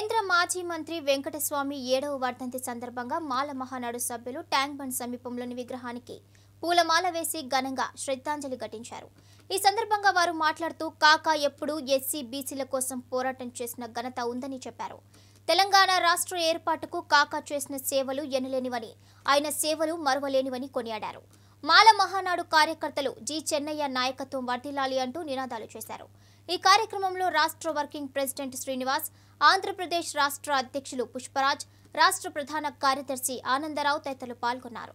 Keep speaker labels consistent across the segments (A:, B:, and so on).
A: కేంద్ర మాజీ మంత్రి వెంకటస్వామి ఏడవ వర్ధంతి సందర్భంగా మాల మహానాడు సభ్యులు ట్యాంక్ బండ్ సమీపంలోని విగ్రహానికి పూలమాల వేసి ఘనంగా శ్రద్ధాంజలి ఘటించారు ఈ సందర్భంగా వారు మాట్లాడుతూ కాకా ఎప్పుడూ ఎస్సీ బీసీల కోసం పోరాటం చేసిన ఘనత ఉందని చెప్పారు తెలంగాణ రాష్ట్ర ఏర్పాటుకు కాకా చేసిన సేవలు ఎనలేనివని ఆయన సేవలు మరువలేనివని కొనియాడారు మాల మహానాడు కార్యకర్తలు జి చెన్నయ్య నాయకత్వం వర్ధిల్లాలి అంటూ నినాదాలు చేశారు ఈ కార్యక్రమంలో రాష్ట్ర వర్కింగ్ ప్రెసిడెంట్ శ్రీనివాస్ ఆంధ్రప్రదేశ్ రాష్ట్ర అధ్యక్షులు పుష్పరాజ్ రాష్ట్ర ప్రధాన కార్యదర్శి ఆనందరావు తదితరులు పాల్గొన్నారు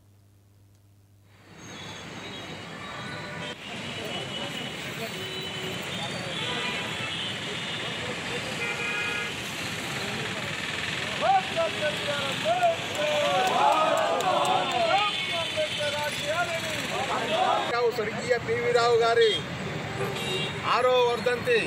B: రావు స్వర్గీయ పివి రావు గారి ఆరో వర్ధంతి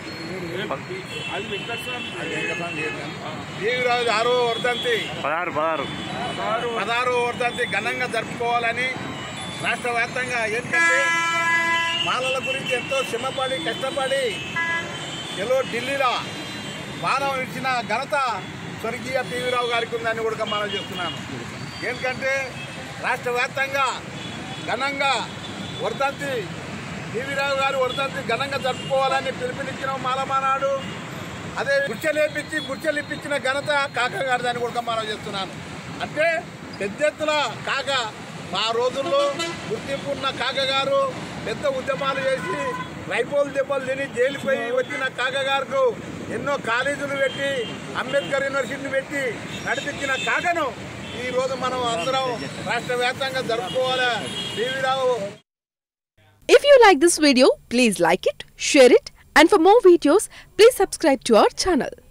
B: పివి రావు ఆరో వర్ధంతి
C: పదహారు పదహారు
B: పదహారో వర్ధంతి ఘనంగా జరుపుకోవాలని రాష్ట్ర వ్యాప్తంగా ఏంటంటే మాలల గురించి ఎంతో శ్రమపడి కష్టపడి ఎలో ఢిల్లీలో బాణం ఇచ్చిన ఘనత స్వర్గీయ పివి రావు గారికి ఉందని కూడా మనం చేస్తున్నాను ఏంటంటే రాష్ట్ర వ్యాప్తంగా ఘనంగా వర్ధంతి పివి రావు గారు వర్ధంతి ఘనంగా జరుపుకోవాలని పిలుపునిచ్చిన మాలమానాడు అదే గుర్చెలేపించి గుర్చెలిప్పించిన ఘనత కాక గారిదని కూడా మనం చేస్తున్నాను అంటే పెద్ద ఎత్తున కాక ఆ రోజుల్లో గుర్తింపు ఉన్న కాక గారు పెద్ద ఉద్యమాలు చేసి రైపోలు దెబ్బలు తిని జైలుపోయి వచ్చిన కాక గారు ఎన్నో కాలేజీలు పెట్టి అంబేద్కర్ యూనివర్సిటీని పెట్టి నడిపించిన కాకను ఈ రోజు మనం అందరం రాష్ట్ర వ్యాప్తంగా జరుపుకోవాలి దేవిరావు
D: If you like this video, please like it, share it, and for more videos, please subscribe to our channel.